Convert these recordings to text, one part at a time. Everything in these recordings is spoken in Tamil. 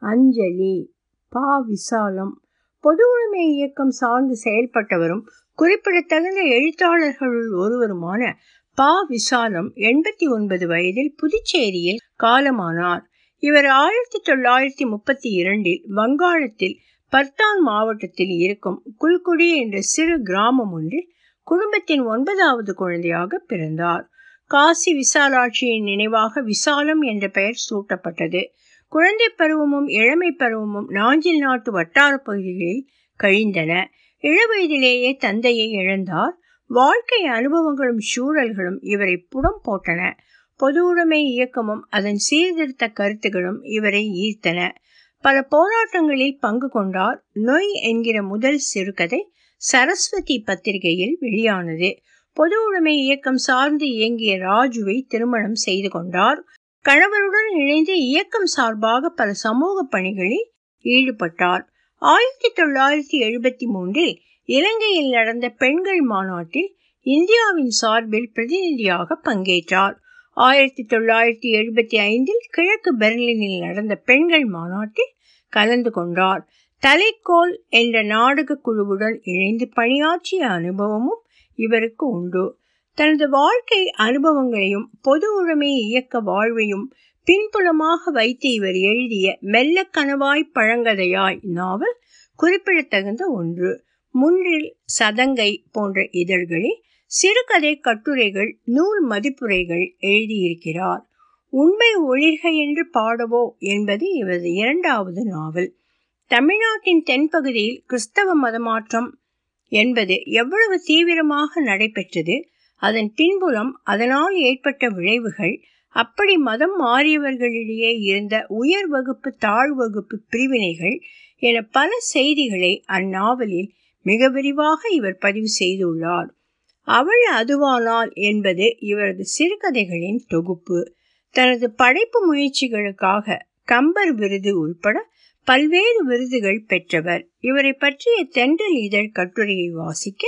அஞ்சலி பா விசாலம் பொது உடைமை இயக்கம் சார்ந்து செயல்பட்டவரும் குறிப்பிடத்தகுந்த எழுத்தாளர்களுள் ஒருவருமான பா விசாலம் எண்பத்தி ஒன்பது வயதில் புதுச்சேரியில் காலமானார் இவர் ஆயிரத்தி தொள்ளாயிரத்தி முப்பத்தி இரண்டில் வங்காளத்தில் பர்தான் மாவட்டத்தில் இருக்கும் குல்குடி என்ற சிறு கிராமம் ஒன்றில் குடும்பத்தின் ஒன்பதாவது குழந்தையாக பிறந்தார் காசி விசாலாட்சியின் நினைவாக விசாலம் என்ற பெயர் சூட்டப்பட்டது குழந்தை பருவமும் இளமை பருவமும் நாஞ்சில் நாட்டு வட்டார பகுதிகளில் கழிந்தன இளவயதிலேயே தந்தையை இழந்தார் வாழ்க்கை அனுபவங்களும் சூழல்களும் இவரை புடம் போட்டன பொது உடைமை இயக்கமும் அதன் சீர்திருத்த கருத்துகளும் இவரை ஈர்த்தன பல போராட்டங்களில் பங்கு கொண்டார் நொய் என்கிற முதல் சிறுகதை சரஸ்வதி பத்திரிகையில் வெளியானது பொது உடைமை இயக்கம் சார்ந்து இயங்கிய ராஜுவை திருமணம் செய்து கொண்டார் கணவருடன் இணைந்து இயக்கம் சார்பாக பல சமூக பணிகளில் ஈடுபட்டார் ஆயிரத்தி தொள்ளாயிரத்தி எழுபத்தி மூன்றில் இலங்கையில் நடந்த பெண்கள் மாநாட்டில் இந்தியாவின் சார்பில் பிரதிநிதியாக பங்கேற்றார் ஆயிரத்தி தொள்ளாயிரத்தி எழுபத்தி ஐந்தில் கிழக்கு பெர்லினில் நடந்த பெண்கள் மாநாட்டில் கலந்து கொண்டார் தலைக்கோல் என்ற நாடக குழுவுடன் இணைந்து பணியாற்றிய அனுபவமும் இவருக்கு உண்டு தனது வாழ்க்கை அனுபவங்களையும் பொது உடைமை இயக்க வாழ்வையும் பின்புலமாக வைத்து இவர் எழுதிய மெல்ல கனவாய் பழங்கதையாய் நாவல் குறிப்பிடத்தகுந்த ஒன்று முன்றில் சதங்கை போன்ற இதழ்களில் சிறுகதை கட்டுரைகள் நூல் மதிப்புரைகள் எழுதியிருக்கிறார் உண்மை ஒளிர்க என்று பாடவோ என்பது இவரது இரண்டாவது நாவல் தமிழ்நாட்டின் தென்பகுதியில் கிறிஸ்தவ மதமாற்றம் என்பது எவ்வளவு தீவிரமாக நடைபெற்றது அதன் பின்புலம் அதனால் ஏற்பட்ட விளைவுகள் அப்படி மதம் மாறியவர்களிடையே இருந்த உயர் வகுப்பு தாழ்வகுப்பு பிரிவினைகள் என பல செய்திகளை அந்நாவலில் மிக விரிவாக இவர் பதிவு செய்துள்ளார் அவள் அதுவானால் என்பது இவரது சிறுகதைகளின் தொகுப்பு தனது படைப்பு முயற்சிகளுக்காக கம்பர் விருது உள்பட பல்வேறு விருதுகள் பெற்றவர் இவரை பற்றிய தென்றல் இதழ் கட்டுரையை வாசிக்க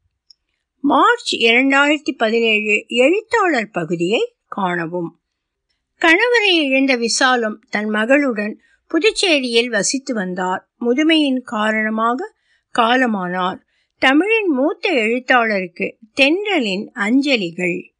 மார்ச் இரண்டாயிரத்தி பதினேழு எழுத்தாளர் பகுதியை காணவும் கணவரை இழந்த விசாலம் தன் மகளுடன் புதுச்சேரியில் வசித்து வந்தார் முதுமையின் காரணமாக காலமானார் தமிழின் மூத்த எழுத்தாளருக்கு தென்றலின் அஞ்சலிகள்